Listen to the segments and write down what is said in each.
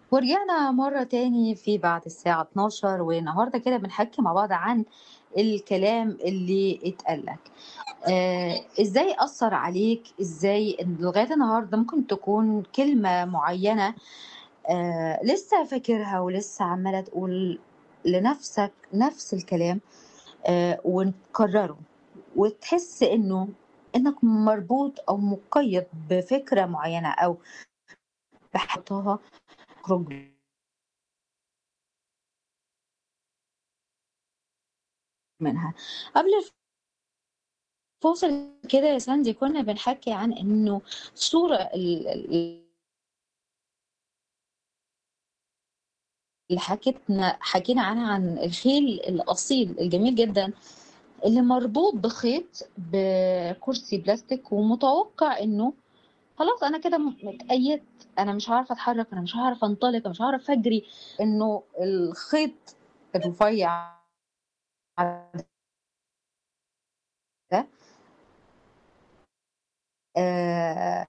ورجعنا مرة تاني في بعد الساعة 12 والنهاردة كده بنحكي مع بعض عن الكلام اللي اتقال لك آه، ازاي أثر عليك ازاي إن لغاية النهاردة ممكن تكون كلمة معينة آه، لسه فاكرها ولسه عمالة تقول لنفسك نفس الكلام آه، ونكرره وتحس انه انك مربوط او مقيد بفكرة معينة او بحطها تخرج منها قبل الفاصل كده يا ساندي كنا بنحكي عن انه الصورة ال- ال- اللي حكيتنا حكينا عنها عن الخيل الأصيل الجميل جدا اللي مربوط بخيط بكرسي بلاستيك ومتوقع انه خلاص انا كده متقيد انا مش عارفه اتحرك انا مش هعرف انطلق انا مش هعرف اجري انه الخيط الرفيع ده آه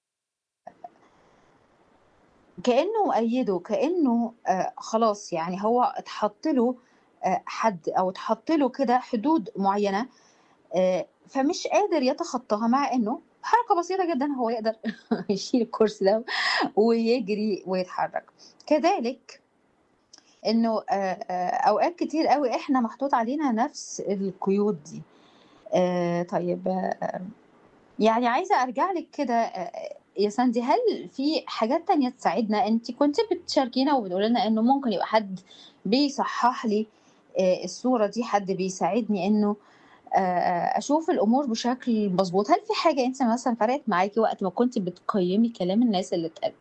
كأنه مؤيده كأنه آه خلاص يعني هو اتحط له آه حد او اتحط له كده حدود معينة آه فمش قادر يتخطاها مع انه حركة بسيطة جدا هو يقدر يشيل الكرسي ده ويجري ويتحرك كذلك انه آه آه اوقات كتير قوي احنا محطوط علينا نفس القيود دي آه طيب آه يعني عايزة أرجع لك كده آه، يا ساندي هل في حاجات تانية تساعدنا أنت كنت بتشاركينا وبتقولي لنا إنه ممكن يبقى حد بيصحح لي آه، الصورة دي حد بيساعدني إنه آه، أشوف الأمور بشكل مظبوط هل في حاجة أنت مثلا فرقت معاكي وقت ما كنت بتقيمي كلام الناس اللي اتقال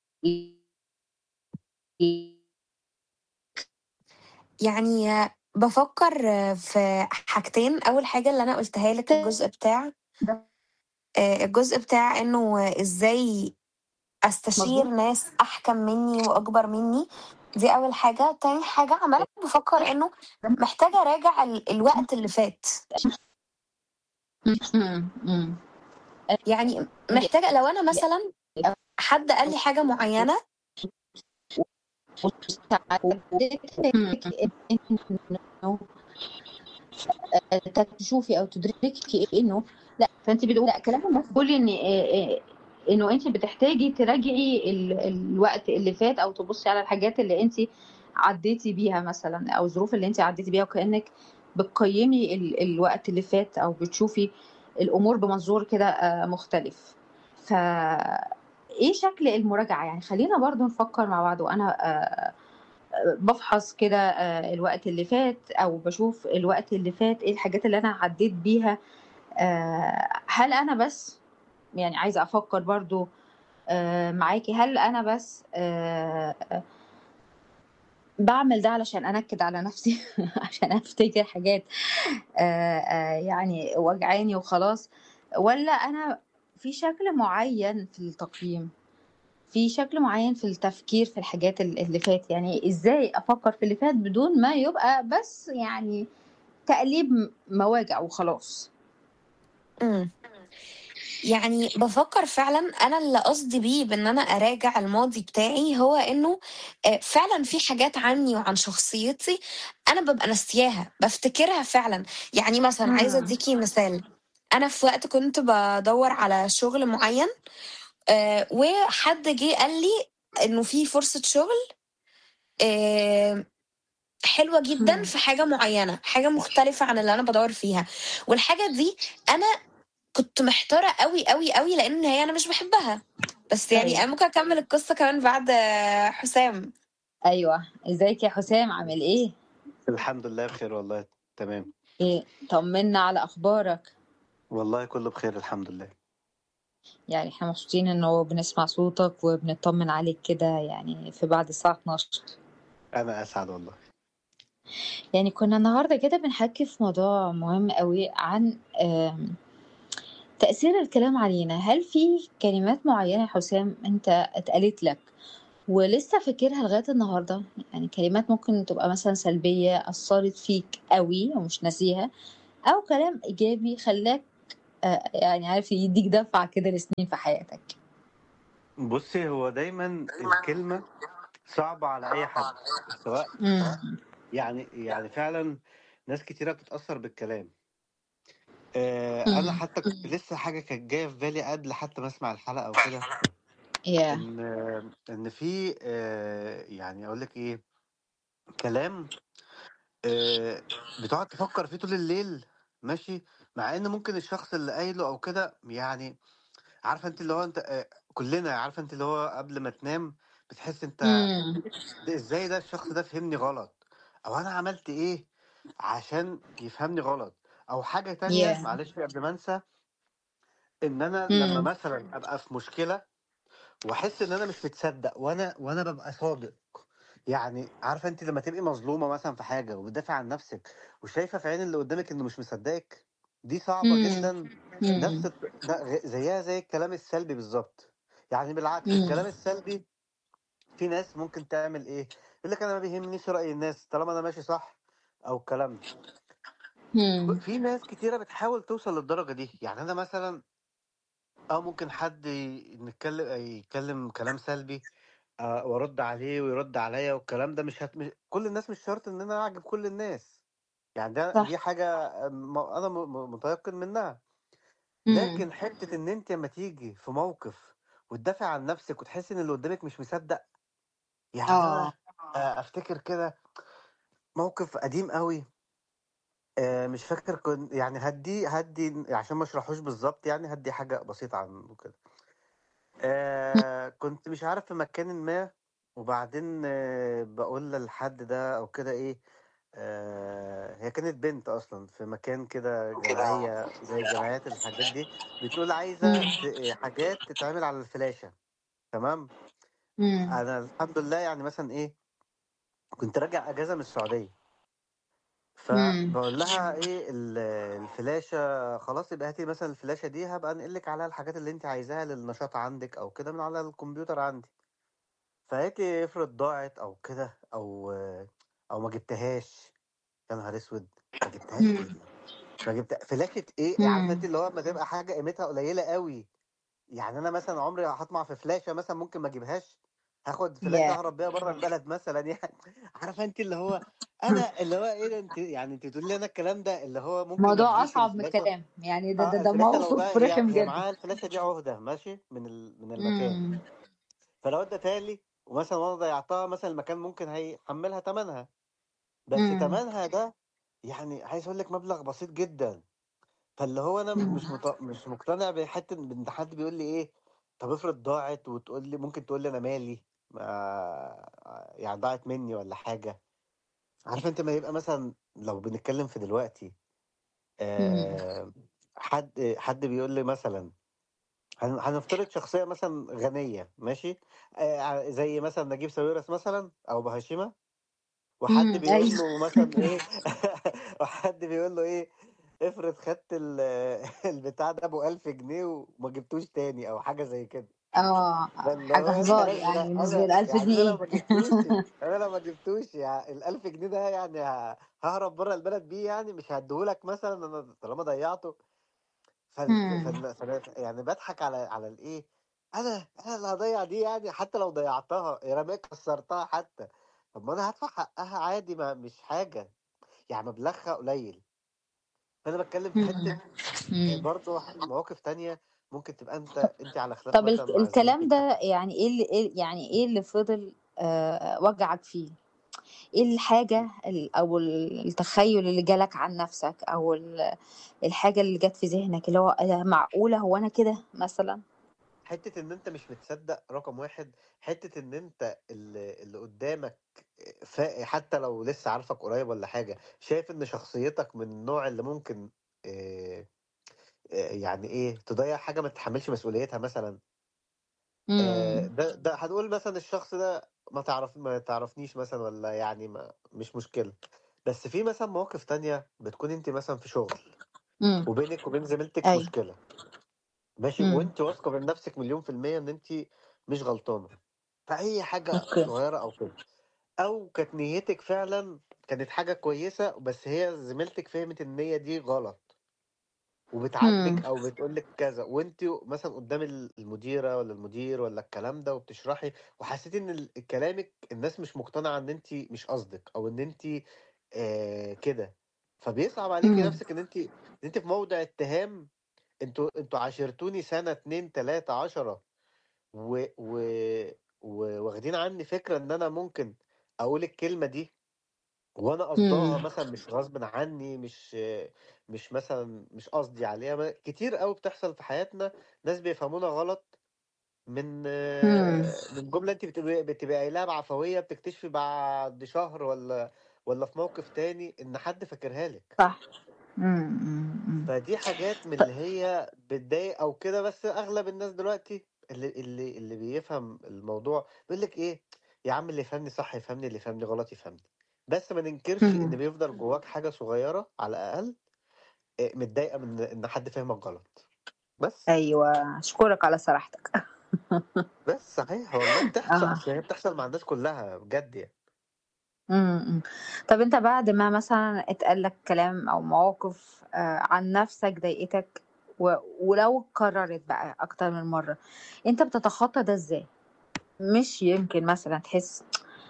يعني بفكر في حاجتين اول حاجه اللي انا قلتها لك الجزء بتاع آه، الجزء بتاع انه ازاي استشير مظبوط ناس احكم مني واكبر مني دي اول حاجه تاني حاجه عماله بفكر انه محتاجه اراجع ال- الوقت اللي فات مم، مم. يعني محتاجه لو انا مثلا حد قال لي حاجه معينه وساعدتك إنه تشوفي او تدركي انه لا فانت بتقولي لا كلام الناس بيقول ان إيه- انه انت بتحتاجي تراجعي ال- الوقت اللي فات او تبصي على الحاجات اللي انت عديتي بيها مثلا او الظروف اللي انت عديتي بيها وكانك بتقيمي ال- الوقت اللي فات او بتشوفي الامور بمنظور كده آه، مختلف ف ايه شكل المراجعه يعني خلينا برضو نفكر مع بعض وانا آه، بفحص كده آه، الوقت اللي فات او بشوف الوقت اللي فات ايه الحاجات اللي انا عديت بيها آه، هل انا بس يعني عايزه افكر برضو آه، معاكي هل انا بس آه، بعمل ده علشان انكد على نفسي عشان افتكر حاجات آه، آه، يعني وجعاني وخلاص ولا انا في شكل معين في التقييم في شكل معين في التفكير في الحاجات ال- اللي فات يعني ازاي افكر في اللي فات بدون ما يبقى بس يعني تقليب م- مواجع وخلاص امم يعني بفكر فعلا انا اللي قصدي بيه بان انا اراجع الماضي بتاعي هو انه آه، فعلا في حاجات عني وعن شخصيتي انا ببقى ناسياها بفتكرها فعلا يعني مثلا عايزه مم. اديكي مثال انا في وقت كنت بدور على شغل معين آه، وحد جه قال لي انه في فرصه شغل آه، حلوه جدا مم. في حاجه معينه حاجه مختلفه عن اللي انا بدور فيها والحاجه دي انا كنت محتاره قوي قوي قوي لان هي انا مش بحبها بس يعني ايوه انا ممكن اكمل القصه كمان بعد آه، حسام ايوه ازيك يا حسام عامل ايه الحمد لله بخير والله تمام ايه طمنا على اخبارك والله كله بخير الحمد لله يعني احنا مبسوطين انه بنسمع صوتك وبنطمن عليك كده يعني في بعد الساعة 12 انا اسعد والله يعني كنا النهاردة كده بنحكي في موضوع مهم قوي عن آم، تأثير الكلام علينا هل في كلمات معينة يا حسام انت اتقالت لك ولسه فاكرها لغاية النهاردة يعني كلمات ممكن تبقى مثلا سلبية أثرت فيك قوي ومش ناسيها أو كلام إيجابي خلاك آه، يعني عارف يديك دفعة كده لسنين في حياتك بصي هو دايما الكلمة صعبة على أي حد سواء امم يعني يعني فعلا ناس كتيرة بتتأثر بالكلام آه، أنا امم حتى كنت لسه حاجة كانت جاية في بالي قبل حتى ما أسمع الحلقة وكده يا إن إن في آه، يعني أقول لك إيه كلام آه، بتقعد تفكر فيه طول الليل ماشي مع ان ممكن الشخص اللي قايله او كده يعني عارفه انت اللي هو انت آه، كلنا عارفه انت اللي هو قبل ما تنام بتحس انت امم ده ازاي ده الشخص ده فهمني غلط او انا عملت ايه عشان يفهمني غلط او حاجه تانية يا معلش قبل ما انسى ان انا لما امم مثلا ابقى في مشكله واحس ان انا مش متصدق وانا وانا ببقى صادق يعني عارفه انت لما تبقي مظلومه مثلا في حاجه وبتدافع عن نفسك وشايفه في عين اللي قدامك انه مش مصدقك دي صعبه امم جدا نفس امم الط- ده غ- زيها زي الكلام السلبي بالظبط يعني بالعكس الكلام امم السلبي في ناس ممكن تعمل ايه يقول لك انا ما بيهمنيش راي الناس طالما انا ماشي صح او الكلام ده امم في ناس كتيره بتحاول توصل للدرجه دي يعني انا مثلا اه ممكن حد ي- نتكلم يتكلم كلام سلبي آه، وارد عليه ويرد عليا والكلام ده مش, هت... مش كل الناس مش شرط ان انا اعجب كل الناس يعني ده صح دي حاجه آه، م- انا م... م- متيقن منها امم لكن حته ان انت لما تيجي في موقف وتدافع عن نفسك وتحس ان اللي قدامك مش مصدق يعني اه انا آه، افتكر كده موقف قديم قوي آه، مش فاكر كنت يعني هدي هدي عشان ما اشرحوش بالظبط يعني هدي حاجه بسيطه عنه كده آه كنت مش عارف في مكان ما وبعدين آه بقول للحد ده او كده ايه آه هي كانت بنت اصلا في مكان كده جمعية زي الجمعيات الحاجات دي بتقول عايزة امم ت- حاجات تتعمل على الفلاشة تمام امم انا الحمد لله يعني مثلا ايه كنت راجع اجازة من السعودية امم فبقول لها ايه ال- الفلاشة خلاص يبقى هاتي مثلا الفلاشة دي هبقى انقل لك عليها الحاجات اللي انت عايزاها للنشاط عندك او كده من على الكمبيوتر عندي فقالت لي افرض ضاعت او كده او او ما جبتهاش يا نهار اسود ما جبتهاش ايه دي ما جبت فلاشة ايه عارفه انت امم اللي هو لما تبقى حاجه قيمتها قليله قوي يعني انا مثلا عمري هطمع في فلاشه مثلا ممكن ما اجيبهاش هاخد فلاشه يا اهرب بيها بره البلد مثلا يعني عارفه انت اللي هو انا اللي هو ايه ده انت يعني انت تقول لي انا الكلام ده اللي هو ممكن ما موضوع اديش اصعب من الفلاشه الكلام يعني ده اه ده ده الفلاشه لو موقف ده هي رخم هي جدا معاها الفلاشه دي عهده ماشي من ال... من المكان امم فلو اديتها لي ومثلا وانا ضيعتها مثلا المكان ممكن هيحملها ثمنها بس امم تمنها ده يعني عايز اقول لك مبلغ بسيط جدا فاللي هو انا امم مش مط... مش مقتنع بحته ان حد بيقول لي ايه طب افرض ضاعت وتقول لي ممكن تقول لي انا مالي ما يعني ضاعت مني ولا حاجه عارف انت ما يبقى مثلا لو بنتكلم في دلوقتي امم آه حد حد بيقول لي مثلا هن- هنفترض شخصيه مثلا غنيه ماشي آه زي مثلا نجيب ساويرس مثلا او بهاشيمه وحد امم بيقول ايوه له مثلا ايه وحد بيقول له ايه افرض خدت ال- البتاع ده ابو 1000 جنيه وما جبتوش تاني او حاجه زي كده اه فاللي حاجه هو انت هزار ناس يعني لا بالنسبه انا لألف يعني انا لو جنيه ما جبتوش انا لو ما جبتوش يعني ال 1000 جنيه ده يعني ه- ههرب بره البلد بيه يعني مش هديهولك مثلا انا طالما ضيعته فال... امم فال... فال... يعني بضحك على على الايه انا انا اللي هضيع دي يعني حتى لو ضيعتها يا رميك كسرتها حتى طب ما انا هدفع حقها عادي ما مش حاجه يعني مبلغها قليل فانا بتكلم في حته آه، امم برضه مواقف تانية ممكن تبقى انت انت على خلاف طب مثلا الك- مع الكلام زميلتك في ده حاجه يعني ايه اللي إيه يعني ايه اللي فضل آه وجعك فيه ايه الحاجة ال- او ال- التخيل اللي جالك عن نفسك او ال- الحاجة اللي جت في ذهنك اللي هو إيه ده معقولة هو انا كده مثلا حته ان انت مش متصدق رقم واحد حته ان انت اللي, اللي قدامك فا حتى لو لسه عارفك قريب ولا حاجه شايف ان شخصيتك من النوع اللي ممكن آه، آه، يعني ايه تضيع حاجه ما تتحملش مسؤوليتها مثلا آه، امم ده ده هتقول مثلا الشخص ده ما تعرف ما تعرفنيش مثلا ولا يعني ما مش مشكله بس في مثلا مواقف تانية بتكون انت مثلا في شغل امم وبينك وبين زميلتك ايوه مشكله ماشي امم وانت واثقه من نفسك مليون في الميه ان انت مش غلطانه فاي حاجه اوكي صغيره او كده او كانت نيتك فعلا كانت حاجه كويسه بس هي زميلتك فهمت النيه دي غلط وبتعاتبك إمم. او بتقول لك كذا وانت مثلا قدام ال- المديره ولا المدير ولا الكلام ده وبتشرحي وحسيتي ان ال- كلامك الناس مش مقتنعه ان انت مش قصدك او ان انت آه كده فبيصعب عليكي إمم. نفسك ان انت ان انت في موضع اتهام انتوا انتوا عاشرتوني سنه اتنين تلاته عشرة و و و- واخدين عني فكره ان انا ممكن اقول الكلمه دي وانا قصدها إمم. مثلا مش غصب عني مش مش مثلا مش قصدي عليها ما- كتير قوي بتحصل في حياتنا ناس بيفهمونا غلط من إمم. من جمله انت بتبقى بتبقى قايلها بعفويه بتكتشفي بعد شهر ولا ولا في موقف تاني ان حد فاكرها لك صح. إمم، إمم، إمم. فدي حاجات من ط اللي هي بتضايق او كده بس اغلب الناس دلوقتي اللي اللي اللي بيفهم الموضوع بيقول لك ايه يا عم اللي يفهمني صح يفهمني اللي يفهمني غلط يفهمني بس ما ننكرش ان إمم. بيفضل جواك حاجة صغيرة على الاقل إيه، متضايقة من ان حد فاهمك غلط بس أيوه، أشكرك على صراحتك. بس صحيح والله بتحصل آه. اصل هي بتحصل مع الناس كلها بجد يعني إمم، إمم. طب أنت بعد ما مثلًا اتقال لك كلام أو مواقف آآ عن نَفْسك ضايقتك و ولو اتكرّرت بقى أكتر من مرّة، أنت بتتخطّى ده إزاي؟ مش يمكن مثلًا تحس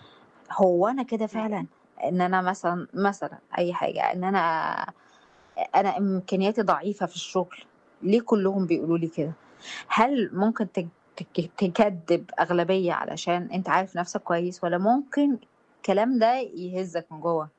هو أنا كده فعلًا؟ إن أنا مثلًا مثلًا أي حاجة، إن أنا أنا إمكانياتي ضعيفة في الشغل، ليه كلّهم بيقولوا لي كده؟ هل ممكن تك تك تكدّب أغلبية علشان أنت عارف نَفْسك كويس والّا ممكن الكلام ده يهزّك من جوّه؟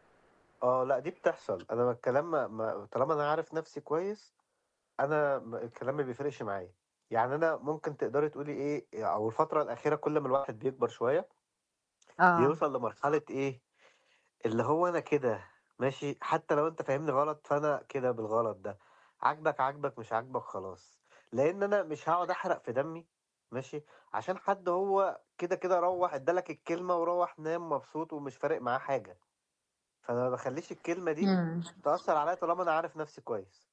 اه لا دي بتحصل انا الكلام ما ما- طالما انا عارف نفسي كويس انا م- الكلام ما بيفرقش معايا يعني انا ممكن تقدري تقولي ايه او الفترة الأخيرة كل ما الواحد بيكبر شوية آه. بيوصل لمرحلة ايه اللي هو انا كده ماشي حتى لو انت فاهمني غلط فانا كده بالغلط ده عاجبك عاجبك مش عاجبك خلاص لان انا مش هقعد احرق في دمي ماشي عشان حد هو كده كده روح ادالك الكلمة وروح نام مبسوط ومش فارق معاه حاجة فانا ما بخليش الكلمة دي إمم. تأثر عليا طالما انا عارف نفسي كويس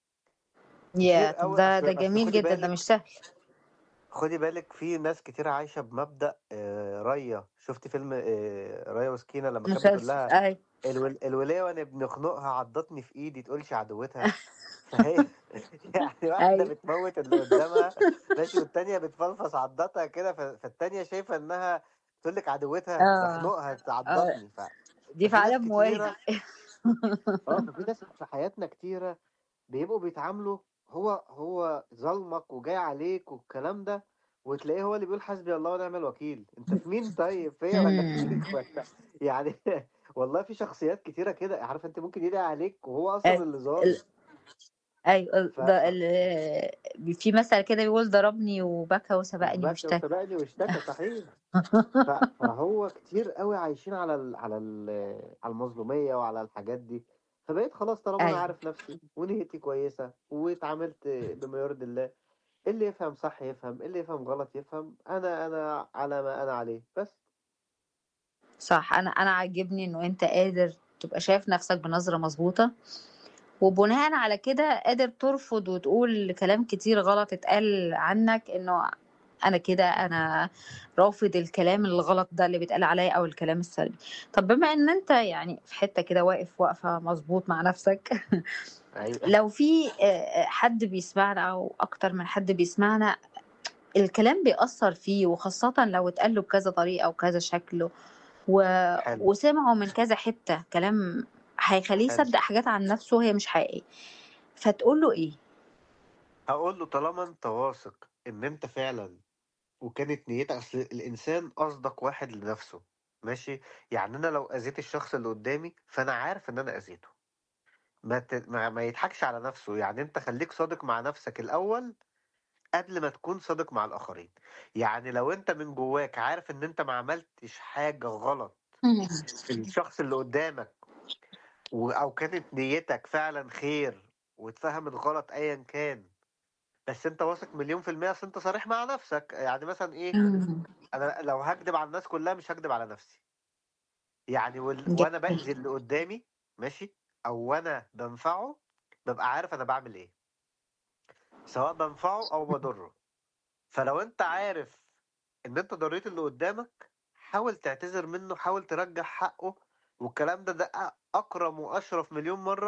ياه! كتير طب قوي ده اصل ده اصل جميل خدي جدًا، ده مش بالك سهل. خدي بالك في ناس كتير عايشة بمبدأ آه، ريا شفت فيلم آه، ريا وسكينة لما كانت بتقول مسلسل لها أيوه. الول... الولية وانا بنخنقها عضتني في ايدي تقولش عدوتها فهي يعني واحدة أيوه. بتموت اللي قدامها ماشي والتانية بتفلفص عضتها كده ف... فالتانية شايفة انها تقول لك عدوتها آه. بخنقها آه. عضتني ف... دي في ففي ناس عالم موازي. كتيرة اه ففي ناس في حياتنا كتيرة بيبقوا بيتعاملوا هو هو ظلمك وجاي عليك والكلام ده وتلاقيه هو اللي بيقول حسبي الله ونعم الوكيل انت في مين طيب فيا ولا إمم. فيك ولا يعني والله في شخصيات كتيرة كده عارف انت ممكن يدعي عليك وهو اصلا أيوه. اللي ال ظالم أيوه ال ف... ده ف... ال في مثل كده بيقول ضربني وبكى وسبقني وبكى واشتكى. وسبقني واشتكى صحيح ف... فهو كتير قوي عايشين على ال... على ال... على المظلومية وعلى الحاجات دي فبقيت خلاص طالما انا أيوه. عارف نفسي ونيتي كويسة واتعاملت بما يرضي الله اللي يفهم صح يفهم اللي يفهم غلط يفهم انا انا على ما انا عليه بس صح، أنا أنا عاجبني إنه أنت قادر تبقى شايف نَفْسك بنظرة مضبوطة، وبناءً على كده قادر ترفض وتقول كلام كتير غلط اتقال عنك إنه أنا كده، أنا رافض الكلام الغلط ده اللي بيتقال عليّا أو الكلام السلبي. طب بما إن أنت يعني في حتّة كده واقف وقفة مضبوط مع نَفْسك، ايوه لو في آآ حد بيسمعنا أو أكتر من حد بيسمعنا الكلام بيأثّر فيه وخاصةً لو اتقال له بكذا طريقة وكذا شكل و حلو وسمعه من كذا حتّة كلام هيخلّيه حلو يصدّق حاجات عن نَفْسه وهي مش حقيقية، فتقول له إيه؟ هقول له طالما انت واثق ان انت فعلا وكانت نيتك اصل الانسان اصدق واحد لنفسه ماشي يعني انا لو اذيت الشخص اللي قدامي فانا عارف ان انا اذيته ما, ت... ما ما يضحكش على نفسه يعني انت خليك صادق مع نفسك الاول قبل ما تكون صادق مع الاخرين يعني لو انت من جواك عارف ان انت ما عملتش حاجة غلط إمم. في الشخص اللي قدامك و... او كانت نيتك فعلا خير واتفهمت غلط ايا كان بس انت واثق مليون في المية اصل انت صريح مع نفسك يعني مثلا ايه إمم. انا لو هكدب على الناس كلها مش هكدب على نفسي يعني وال... وانا جميل. باذي اللي قدامي ماشي او وانا بنفعه ببقى عارف انا بعمل ايه سواء بنفعه او بضره فلو انت عارف ان انت ضريت اللي قدامك حاول تعتذر منه حاول ترجع حقه والكلام ده ده اكرم واشرف مليون مرة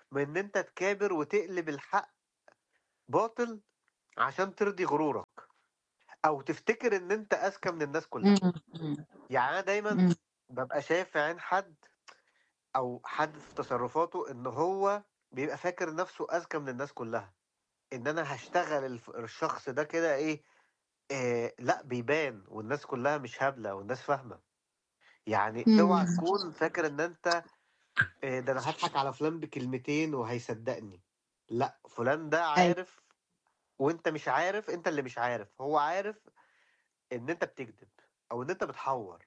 من ان انت تكابر وتقلب الحق باطل عشان ترضي غرورك او تفتكر ان انت اذكى من الناس كلها مم. مم. يعني انا دايما مم. ببقى شايف في عين حد او حد في تصرفاته ان هو بيبقى فاكر نفسه اذكى من الناس كلها ان انا هشتغل الف- الشخص ده كده ايه آه لا بيبان والناس كلها مش هابله والناس فاهمه يعني اوعى مم. تكون فاكر ان انت آه ده انا هضحك على فلان بكلمتين وهيصدقني لا فلان ده ايوه عارف وانت مش عارف انت اللي مش عارف هو عارف ان انت بتكذب او ان انت بتحور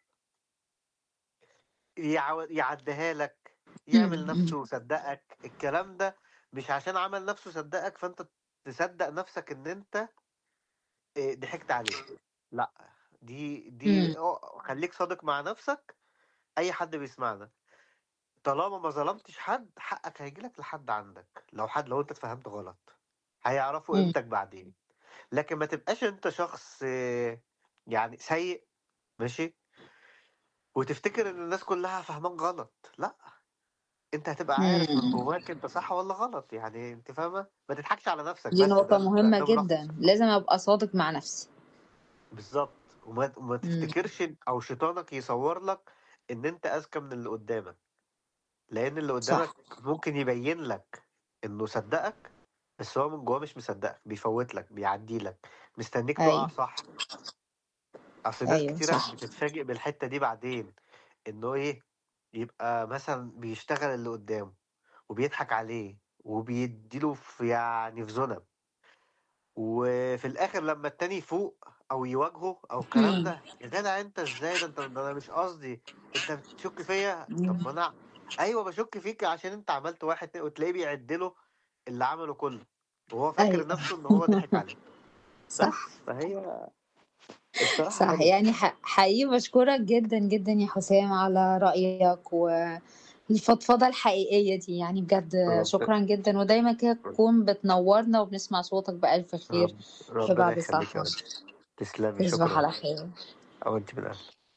يعو- يعديها لك يعمل مم. مم. نفسه صدقك الكلام ده مش عشان عمل نفسه صدقك فانت تصدق نفسك ان انت إيه، ضحكت عليه لا دي دي مم. أو- خليك صادق مع نفسك اي حد بيسمعنا طالما ما ظلمتش حد حقك هيجيلك لحد عندك لو حد لو انت اتفهمت غلط هيعرفوا مم. قيمتك بعدين لكن ما تبقاش انت شخص إيه، يعني سيء ماشي وتفتكر ان الناس كلها فاهمان غلط لا انت هتبقى عارف من مم. جواك انت صح ولا غلط يعني انت فاهمه ما تضحكش على نفسك دي بس نقطة ده ده, مهمة ده ملخص جدا لازم أبقى صادق مع نفسي بالظبط وما, وما مم. تفتكرش او شيطانك يصور لك ان انت اذكى من اللي قدامك لان اللي قدامك صح ممكن يبين لك انه صدقك بس هو من جواه مش مصدقك بيفوت لك بيعدي لك مستنيك تقع أيوه صح اصل ناس أيوه كتيره صح بتتفاجئ بالحته دي بعدين انه ايه يبقى مثلا بيشتغل اللي قدامه وبيضحك عليه وبيديله في يعني في ذنب وفي الاخر لما التاني يفوق او يواجهه او الكلام مم. ده يا جدع انت ازاي ده انت ده انا مش قصدي انت بتشك فيا طب ما انا ايوه بشك فيك عشان انت عملت واحد اتنين وتلاقيه بيعد له اللي عمله كله وهو فاكر أيوه نفسه ان هو ضحك عليه بس صح فهي الصراحه صح يعني يعني ح- حقيقي بشكرك جدا جدا يا حسام على رأيك والفضفضة الحقيقية دي يعني بجد رب شكرا جدا ودايما كده تكون بتنورنا وبنسمع صوتك بألف خير رب في ربنا بعد الساعة يخليك يا ولد 12 تسلمي تصبح شكرا على خير او انت من اهل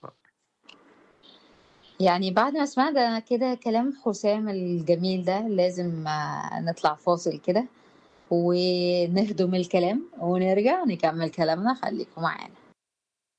يعني بعد ما سمعنا كده كلام حسام الجميل ده لازم آه، نطلع فاصل كده ونهضم الكلام ونرجع نكمل كلامنا خليكم معانا